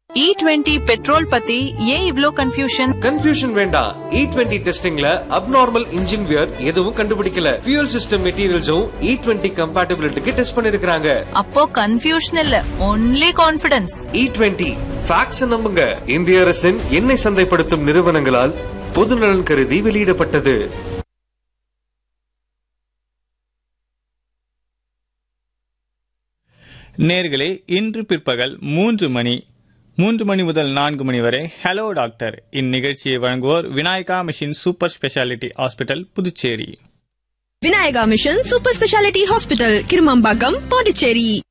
இ twenty petrol பத்தி ஏன் இவ்ளோ கன்ஃபியூஷன் கன்ஃபியூஷன் வேண்டாம் இ டுவெண்ட்டி டெஸ்டிங்ல அப்நார்மல் இன்ஜின் வியர் எதுவும் கண்டுபிடிக்கல ஃபியூல் சிஸ்டம் மெட்டீரியல்ஸும் இ டுவெண்ட்டி கம்பேட்டபிலிட்டிக்கு டெஸ்ட் பண்ணிருக்காங்க அப்போ கன்ஃபியூஷன் இல்ல only confidence E twenty facts நம்புங்க இந்திய அரசின் எண்ணெய் சந்தைப்படுத்தும் நிறுவனங்களால் பொதுநலன் கருதி வெளியிடப்பட்டது நேர்களே இன்று பிற்பகல் மூன்று மணி மூன்று மணி முதல் நான்கு மணி வரை ஹலோ டாக்டர் இந்நிகழ்ச்சியை வழங்குவோர் Vinayaka mission super speciality hospital Puducherry Vinayaka mission super speciality hospital Kirumampakkam Pondicherry